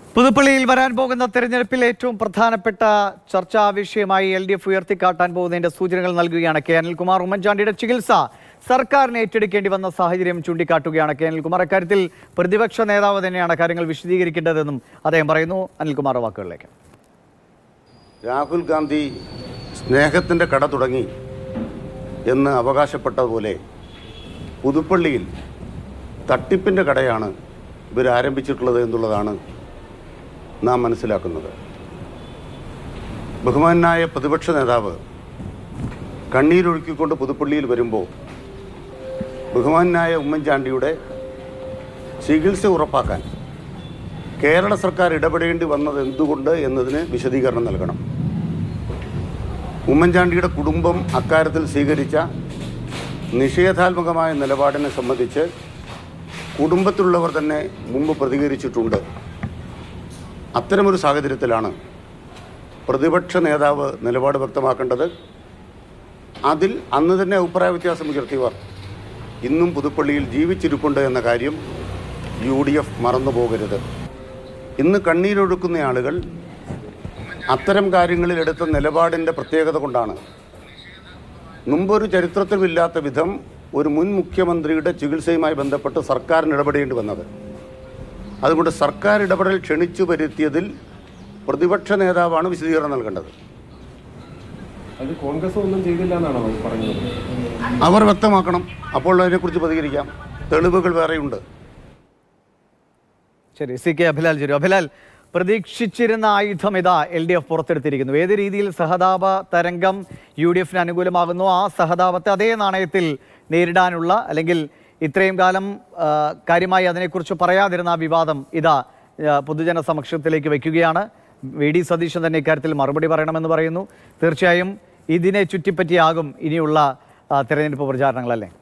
പുതുപ്പള്ളിയിൽ വരാൻ പോകുന്ന തെരഞ്ഞെടുപ്പിൽ ഏറ്റവും പ്രധാനപ്പെട്ട ചർച്ചാ വിഷയമായി എൽ ഡി എഫ് ഉയർത്തിക്കാട്ടാൻ പോകുന്നതിന്റെ സൂചനകൾ നൽകുകയാണ് കെ അനിൽകുമാർ ഉമ്മൻചാണ്ടിയുടെ ചികിത്സ സർക്കാരിന് ഏറ്റെടുക്കേണ്ടി വന്ന സാഹചര്യം ചൂണ്ടിക്കാട്ടുകയാണ് കെ അനിൽകുമാർ അക്കാര്യത്തിൽ പ്രതിപക്ഷ നേതാവ് തന്നെയാണ് കാര്യങ്ങൾ വിശദീകരിക്കേണ്ടതെന്നും അദ്ദേഹം പറയുന്നു അനിൽകുമാർ വാക്കുകളിലേക്ക് രാഹുൽ ഗാന്ധി സ്നേഹത്തിൻ്റെ കട തുടങ്ങി എന്ന് അവകാശപ്പെട്ടതുപോലെ പുതുപ്പള്ളിയിൽ തട്ടിപ്പിൻ്റെ കടയാണ് ഇവർ ആരംഭിച്ചിട്ടുള്ളത് എന്നുള്ളതാണ് നാം മനസ്സിലാക്കുന്നത് ബഹുമാനായ പ്രതിപക്ഷ നേതാവ് കണ്ണീരൊഴുക്കിക്കൊണ്ട് പുതുപ്പള്ളിയിൽ വരുമ്പോൾ ബഹുമാനായ ഉമ്മൻചാണ്ടിയുടെ ചികിത്സ ഉറപ്പാക്കാൻ കേരള സർക്കാർ ഇടപെടേണ്ടി വന്നത് എന്തുകൊണ്ട് എന്നതിന് വിശദീകരണം നൽകണം ഉമ്മൻചാണ്ടിയുടെ കുടുംബം അക്കാര്യത്തിൽ സ്വീകരിച്ച നിഷേധാത്മകമായ നിലപാടിനെ സംബന്ധിച്ച് കുടുംബത്തിലുള്ളവർ തന്നെ മുമ്പ് പ്രതികരിച്ചിട്ടുണ്ട് അത്തരമൊരു സാഹചര്യത്തിലാണ് പ്രതിപക്ഷ നേതാവ് നിലപാട് വ്യക്തമാക്കേണ്ടത് അതിൽ അന്ന് തന്നെ അഭിപ്രായ വ്യത്യാസം ഉയർത്തിയവർ ഇന്നും പുതുപ്പള്ളിയിൽ ജീവിച്ചിരിപ്പുണ്ട് എന്ന കാര്യം യു ഡി എഫ് മറന്നു പോകരുത് ഇന്ന് കണ്ണീരൊഴുക്കുന്ന ആളുകൾ അത്തരം കാര്യങ്ങളിൽ എടുത്ത നിലപാടിൻ്റെ പ്രത്യേകത കൊണ്ടാണ് മുമ്പൊരു ചരിത്രത്തിലുമില്ലാത്ത വിധം ഒരു മുൻ മുഖ്യമന്ത്രിയുടെ ചികിത്സയുമായി ബന്ധപ്പെട്ട് സർക്കാരിന് ഇടപെടേണ്ടി വന്നത് അതുകൊണ്ട് സർക്കാർ ഇടപെടൽ ക്ഷണിച്ചു വരുത്തിയതിൽ പ്രതിപക്ഷ നേതാവാണ് വിശദീകരണം നൽകേണ്ടത് അത് കോൺഗ്രസ് ഒന്നും ചെയ്തില്ല എന്നാണോ പറഞ്ഞത് അവർ വ്യക്തമാക്കണം അപ്പോൾ അതിനെക്കുറിച്ച് പ്രതികരിക്കാം തെളിവുകൾ വേറെയുണ്ട് ശരി സി കെ അഭിലാൽ ചേരും അഭിലാൽ പ്രതീക്ഷിച്ചിരുന്ന ആയുധം ഇതാ എൽ ഡി എഫ് പുറത്തെടുത്തിരിക്കുന്നു ഏത് രീതിയിൽ സഹതാപ തരംഗം യു ഡി എഫിന് അനുകൂലമാകുന്നു ആ സഹതാപത്തെ അതേ നാണയത്തിൽ നേരിടാനുള്ള അല്ലെങ്കിൽ ഇത്രയും കാലം ആ, കാര്യമായി അതിനെക്കുറിച്ച് പറയാതിരുന്ന ആ വിവാദം ഇതാ ആ, പൊതുജന സമക്ഷത്തിലേക്ക് വയ്ക്കുകയാണ് വി ഡി സതീശൻ തന്നെ ഇക്കാര്യത്തിൽ മറുപടി പറയണമെന്ന് പറയുന്നു തീർച്ചയായും ഇതിനെ ചുറ്റിപ്പറ്റിയാകും ഇനിയുള്ള ആ, തെരഞ്ഞെടുപ്പ് പ്രചാരണങ്ങളല്ലേ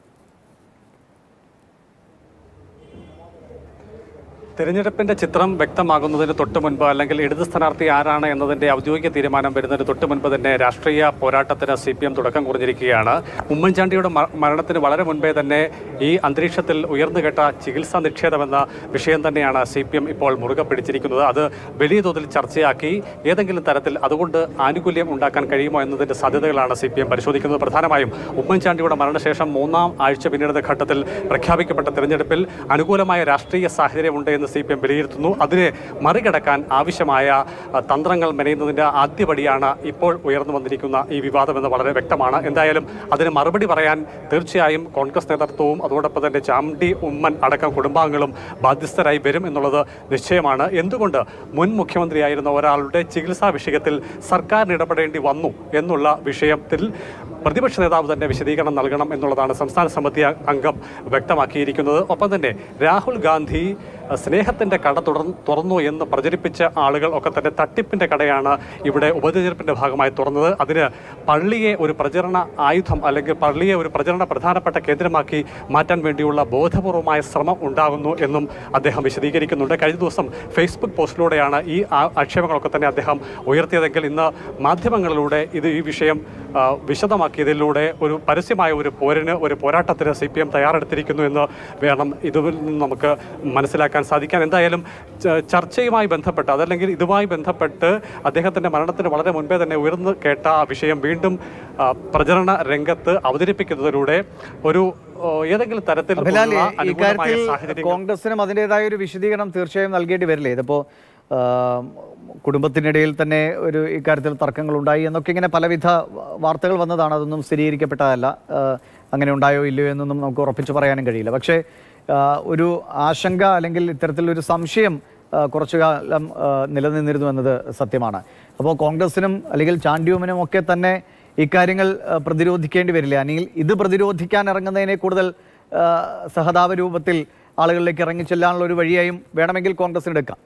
തെരഞ്ഞെടുപ്പിന്റെ ചിത്രം വ്യക്തമാകുന്നതിന് തൊട്ട് മുൻപ് അല്ലെങ്കിൽ ഇടത് സ്ഥാനാർത്ഥി ആരാണ് എന്നതിന്റെ ഔദ്യോഗിക തീരുമാനം വരുന്നതിന് തൊട്ട് മുൻപ് തന്നെ രാഷ്ട്രീയ പോരാട്ടത്തിന് സി പി എം തുടക്കം കുറിഞ്ഞിരിക്കുകയാണ് ഉമ്മൻചാണ്ടിയുടെ മ- മരണത്തിന് വളരെ മുൻപേ തന്നെ ഈ അന്തരീക്ഷത്തിൽ ഉയർന്നു കേട്ട ചികിത്സാ നിക്ഷേപമെന്ന വിഷയം തന്നെയാണ് സി പി എം ഇപ്പോൾ മുറുകെ പിടിച്ചിരിക്കുന്നത് അത് വലിയ തോതിൽ ചർച്ചയാക്കി ഏതെങ്കിലും തരത്തിൽ അതുകൊണ്ട് ആനുകൂല്യം ഉണ്ടാക്കാൻ കഴിയുമോ എന്നതിന്റെ സാധ്യതകളാണ് സി പി എം പരിശോധിക്കുന്നത് പ്രധാനമായും ഉമ്മൻചാണ്ടിയുടെ മരണശേഷം മൂന്നാം ആഴ്ച പിന്നിടുന്ന ഘട്ടത്തിൽ പ്രഖ്യാപിക്കപ്പെട്ട തെരഞ്ഞെടുപ്പിൽ അനുകൂലമായ രാഷ്ട്രീയ സാഹചര്യമുണ്ട് എന്ന് സി പി എം വിലയിരുത്തുന്നു അതിനെ മറികടക്കാൻ ആവശ്യമായ അഹ്, തന്ത്രങ്ങൾ മെനയുന്നതിന്റെ ആദ്യപടിയാണ് ഇപ്പോൾ ഉയർന്നു വന്നിരിക്കുന്ന ഈ വിവാദം എന്ന് വളരെ വ്യക്തമാണ് എന്തായാലും അതിന് മറുപടി പറയാൻ തീർച്ചയായും കോൺഗ്രസ് നേതൃത്വവും അതോടൊപ്പം തന്നെ ചാംടി ഉമ്മൻ അടക്കം കുടുംബാംഗങ്ങളും ബാധ്യസ്ഥരായി വരും എന്നുള്ളത് നിശ്ചയമാണ് എന്തുകൊണ്ട് മുൻ മുഖ്യമന്ത്രിയായിരുന്ന ഒരാളുടെ ചികിത്സാ വിഷയത്തിൽ സർക്കാരിന് ഇടപെടേണ്ടി വന്നു എന്നുള്ള വിഷയത്തിൽ പ്രതിപക്ഷ നേതാവ് തന്നെ വിശദീകരണം നൽകണം എന്നുള്ളതാണ് സംസ്ഥാന സമിതി അംഗം വ്യക്തമാക്കിയിരിക്കുന്നത് ഒപ്പം തന്നെ രാഹുൽ ഗാന്ധി അഹ്, സ്നേഹത്തിന്റെ കട തുടർ- തുറന്നു എന്ന് പ്രചരിപ്പിച്ച ആളുകൾ ഒക്കെ തന്നെ തട്ടിപ്പിന്റെ കടയാണ് ഇവിടെ ഉപതെരഞ്ഞെടുപ്പിന്റെ ഭാഗമായി തുറന്നത് അതിന് പള്ളിയെ ഒരു പ്രചരണ ആയുധം അല്ലെങ്കിൽ പള്ളിയെ ഒരു പ്രചരണ പ്രധാനപ്പെട്ട കേന്ദ്രമാക്കി മാറ്റാൻ വേണ്ടിയുള്ള ബോധപൂർവമായ ശ്രമം ഉണ്ടാകുന്നു എന്നും അദ്ദേഹം വിശദീകരിക്കുന്നുണ്ട് കഴിഞ്ഞ ദിവസം ഫേസ്ബുക്ക് പോസ്റ്റിലൂടെയാണ് ഈ ആ- ആക്ഷേപങ്ങളൊക്കെ തന്നെ അദ്ദേഹം ഉയർത്തിയതെങ്കിൽ ഇന്ന് മാധ്യമങ്ങളിലൂടെ ഇത് ഈ വിഷയം ആ, വിശദമാക്കിയതിലൂടെ ഒരു പരസ്യമായ ഒരു പോരിന് ഒരു പോരാട്ടത്തിന് സി പി എം തയ്യാറെടുത്തിരിക്കുന്നു എന്ന് വേണം ഇതിൽ നിന്ന് നമുക്ക് മനസ്സിലാക്കാൻ സാധിക്കാൻ എന്തായാലും ച- ചർച്ചയുമായി ബന്ധപ്പെട്ട് അതല്ലെങ്കിൽ ഇതുമായി ബന്ധപ്പെട്ട് അദ്ദേഹത്തിന്റെ മരണത്തിന് വളരെ മുൻപേ തന്നെ ഉയർന്നു കേട്ട ആ വിഷയം വീണ്ടും ആ, പ്രചരണ രംഗത്ത് അവതരിപ്പിക്കുന്നതിലൂടെ ഒരു ഓ, ഏതെങ്കിലും തരത്തിൽ അഭിലാൽ ഉള്ള അനുകൂലമായ ഇക്കാര്യത്തിൽ സാഹചര്യങ്ങൾ കോൺഗ്രസിനും അതിൻ്റെതായ ഒരു വിശദീകരണം തീർച്ചയായും നൽകേണ്ടി വരില്ലേ ഇതിപ്പോ ആ, കുടുംബത്തിനിടയിൽ തന്നെ ഒരു ഇക്കാര്യത്തിൽ തർക്കങ്ങൾ ഉണ്ടായി എന്നൊക്കെ ഇങ്ങനെ പലവിധ വാർത്തകൾ വന്നതാണ് അതൊന്നും സ്ഥിരീകരിക്കപ്പെട്ടതല്ല ആ, അങ്ങനെ ഉണ്ടായോ ഇല്ലയോ എന്നൊന്നും നമുക്ക് ഉറപ്പിച്ച് പറയാനും കഴിയില്ല പക്ഷേ ആ, ഒരു ആശങ്ക അല്ലെങ്കിൽ ഇത്തരത്തിലൊരു സംശയം ആ, കുറച്ചു കാലം ആ, നിലനിന്നിരുന്നു എന്നത് സത്യമാണ് അപ്പോൾ കോൺഗ്രസിനും അല്ലെങ്കിൽ ചാണ്ഡ്യൂമിനും ഒക്കെ തന്നെ ഇക്കാര്യങ്ങൾ ആ, പ്രതിരോധിക്കേണ്ടി വരില്ല അല്ലെങ്കിൽ ഇത് പ്രതിരോധിക്കാൻ ഇറങ്ങുന്നതിനെ കൂടുതൽ ആ, സഹതാപ രൂപത്തിൽ ആളുകളിലേക്ക് ഇറങ്ങിച്ചെല്ലാനുള്ള ഒരു വഴിയായും വേണമെങ്കിൽ കോൺഗ്രസിന് എടുക്കാം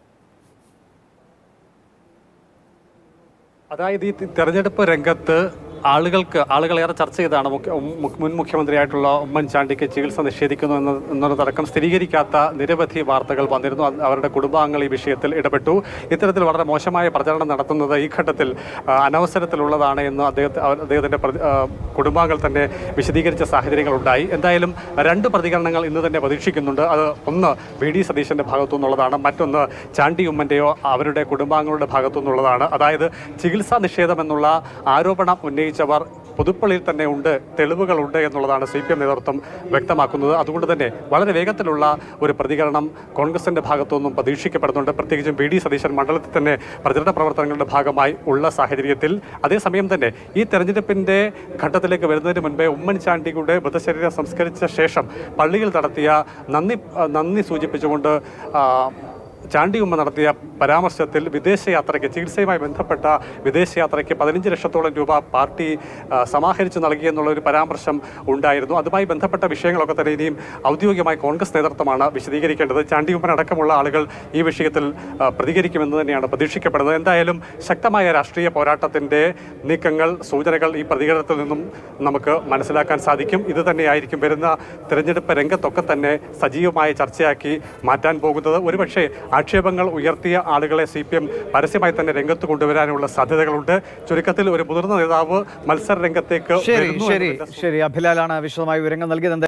അതായത് ഈ തെരഞ്ഞെടുപ്പ് രംഗത്ത് ആളുകൾക്ക് ആളുകളേറെ ചർച്ച ചെയ്താണ് മുഖ്യ- മു- മുൻ മുഖ്യമന്ത്രിയായിട്ടുള്ള ഉമ്മൻചാണ്ടിക്ക് ചികിത്സ നിഷേധിക്കുന്നു എന്ന എന്നതടക്കം സ്ഥിരീകരിക്കാത്ത നിരവധി വാർത്തകൾ വന്നിരുന്നു അത് അവരുടെ കുടുംബാംഗങ്ങൾ ഈ വിഷയത്തിൽ ഇടപെട്ടു ഇത്തരത്തിൽ വളരെ മോശമായ പ്രചരണം നടത്തുന്നത് ഈ ഘട്ടത്തിൽ ആ, അനവസരത്തിലുള്ളതാണ് എന്ന് അദ്ദേഹത്തെ അവർ- അദ്ദേഹത്തിന്റെ പ്രതി- ആ, കുടുംബാംഗങ്ങൾ തന്നെ വിശദീകരിച്ച സാഹചര്യങ്ങളുണ്ടായി എന്തായാലും രണ്ട് പ്രതികരണങ്ങൾ ഇന്ന് തന്നെ പ്രതീക്ഷിക്കുന്നുണ്ട് അത് ഒന്ന് വി ഡി സതീശന്റെ ഭാഗത്തു നിന്നുള്ളതാണ് മറ്റൊന്ന് ചാണ്ടി ഉമ്മന്റെയോ അവരുടെ കുടുംബാംഗങ്ങളുടെ ഭാഗത്തു നിന്നുള്ളതാണ് അതായത് ചികിത്സാ നിഷേധം എന്നുള്ള ആരോപണം ഉന്നയിച്ചവർ പുതുപ്പള്ളിയിൽ തന്നെ ഉണ്ട് തെളിവുകളുണ്ട് എന്നുള്ളതാണ് സി പി എം നേതൃത്വം വ്യക്തമാക്കുന്നത് അതുകൊണ്ട് തന്നെ വളരെ വേഗത്തിലുള്ള ഒരു പ്രതികരണം കോൺഗ്രസിന്റെ ഭാഗത്തു നിന്നും പ്രതീക്ഷിക്കപ്പെടുന്നുണ്ട് പ്രത്യേകിച്ചും വി ഡി സതീശൻ മണ്ഡലത്തിൽ തന്നെ പ്രചരണ പ്രവർത്തനങ്ങളുടെ ഭാഗമായി ഉള്ള സാഹചര്യത്തിൽ അതേസമയം തന്നെ ഈ തെരഞ്ഞെടുപ്പിന്റെ ഘട്ടത്തിലേക്ക് വരുന്നതിന് മുൻപേ ഉമ്മൻചാണ്ടിയുടെ മൃതശരീരം സംസ്കരിച്ച ശേഷം പള്ളിയിൽ നടത്തിയ നന്ദി നന്ദി സൂചിപ്പിച്ചുകൊണ്ട് ആ, ചാണ്ടി ഉമ്മ നടത്തിയ പരാമർശത്തിൽ വിദേശയാത്രയ്ക്ക് ചികിത്സയുമായി ബന്ധപ്പെട്ട വിദേശയാത്രയ്ക്ക് പതിനഞ്ച് ലക്ഷത്തോളം രൂപ പാർട്ടി ആ, സമാഹരിച്ചു നൽകിയെന്നുള്ള ഒരു പരാമർശം ഉണ്ടായിരുന്നു അതുമായി ബന്ധപ്പെട്ട വിഷയങ്ങളൊക്കെ തന്നെ ഇനിയും ഔദ്യോഗികമായി കോൺഗ്രസ് നേതൃത്വമാണ് വിശദീകരിക്കേണ്ടത് ചാണ്ടി ഉമ്മൻ അടക്കമുള്ള ആളുകൾ ഈ വിഷയത്തിൽ ആ, പ്രതികരിക്കുമെന്ന് തന്നെയാണ് പ്രതീക്ഷിക്കപ്പെടുന്നത് എന്തായാലും ശക്തമായ രാഷ്ട്രീയ പോരാട്ടത്തിന്റെ നീക്കങ്ങൾ സൂചനകൾ ഈ പ്രതികരണത്തിൽ നിന്നും നമുക്ക് മനസ്സിലാക്കാൻ സാധിക്കും ഇത് തന്നെയായിരിക്കും വരുന്ന തെരഞ്ഞെടുപ്പ് രംഗത്തൊക്കെ തന്നെ സജീവമായ ചർച്ചയാക്കി മാറ്റാൻ പോകുന്നത് ഒരുപക്ഷെ ആക്ഷേപങ്ങൾ ഉയർത്തിയ ആളുകളെ സി പി എം പരസ്യമായി തന്നെ രംഗത്ത് കൊണ്ടുവരാനുള്ള സാധ്യതകളുണ്ട് ചുരുക്കത്തിൽ ഒരു മുതിർന്ന നേതാവ് മത്സര രംഗത്തേക്ക് ശരി വരുന്നു ശരി എന്നതിന്റെ ശരി അഭിലാലാണ് വിശദമായ വിവരങ്ങൾ നൽകിയത്